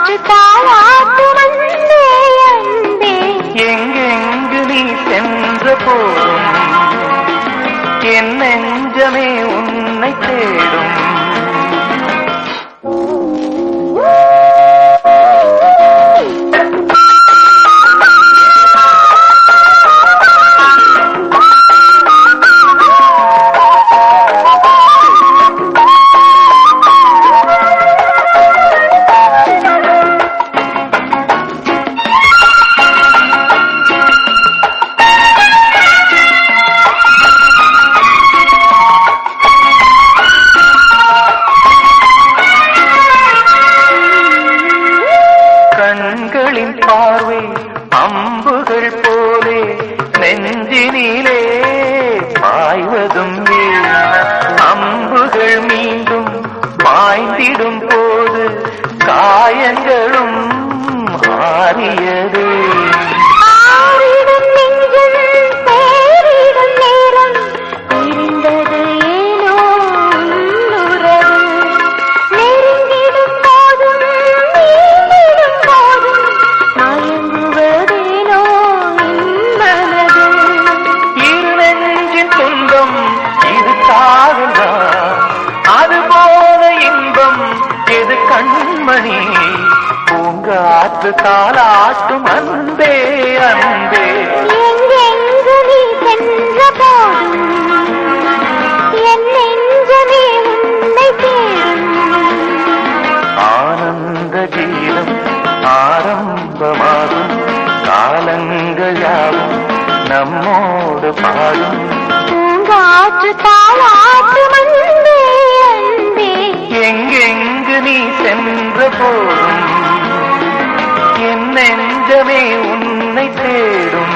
பூங்காற்று தாளாட்டு வந்தே அன்பே எங்கெங்கு நீ சென்ற போதும் என் நெஞ்சமே உன்னை தேடும் கண்களின் பார்வை அம்புகள் போலே நெஞ்சினிலே பாய்வதும் ஏன் அம்புகள் மீண்டும் பாய்ந்திடும் போது காயங்களும் ஆறியதே ஆறிடும் நெஞ்சம் தேறிடும் நேரம் இருந்தது ஏனோ உன்னுறவு நெருங்கிடும் போதும் நீங்கிடும் போதும் மயங்குவதேனோ என் மனது இரு நெஞ்சின் துன்பம் இது காதல்தான் அதுபோல இன்பம் எது கண்மணி பூங்காற்று காலாட்டும் அன்பே அன்பே எங்கெங்கு நீ சென்ற போதும் என் நெஞ்சமே உன்னை தேடும் ஆனந்த கீதம் ஆரம்பமாகும் காலங்கள் யாவும் நம்மோடு பாடும் பூங்காற்று தாளாட்டு வந்தே அன்பே எங்கெங்கு நீ சென்ற போதும் என் நெஞ்சமே உன்னை தேடும்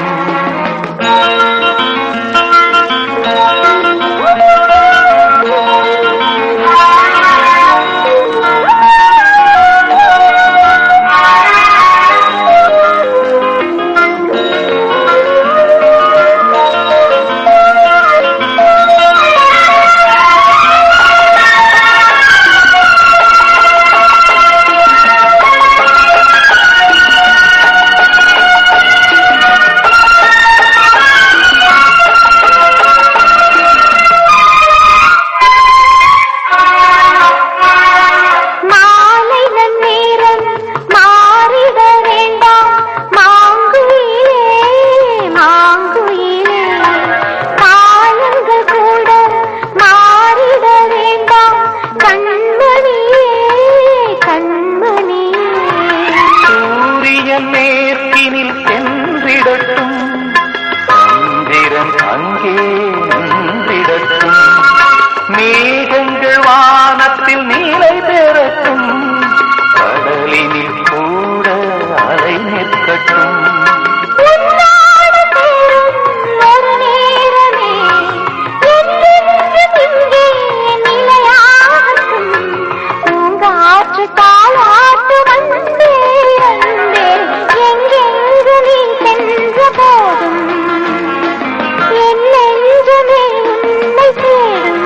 மாலை நன்னேரம் மாறிட வேண்டாம் மாங்குயிலே மாங்குயிலே காலங்கள் கூட மாறிட வேண்டாம் கண்மணியே கண்மணியே சூரியன் மேற்கினில் சென்றிடட்டும் சந்திரன் அங்கே நின்றிடட்டும் மேகங்கள் வானத்தில் நீலை பெறட்டும் கடலினில் கூட அலை நிற்கட்டும் உன்னோடு சேரும் ஒரு நேரமே என்றென்றும் இங்கே நிலையாகட்டும். பூங்காற்று தாலாட்டு வந்தே அன்பே, எங்கெங்கு நீ சென்ற போதும் என் நெஞ்சமே உன்னை தேடும்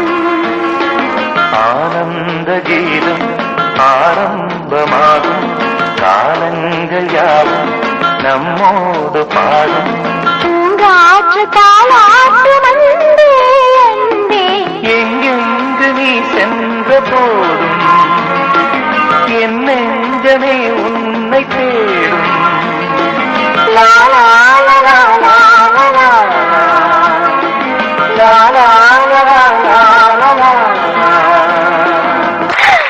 ஆனந்த கீதம் ஆரம்பமாகும் காலங்கள் யாவும் நம்மோடு பாடும் பூங்காற்று தாளாட்டு வந்தே அன்பே எங்கெங்கு நீ சென்ற போதும்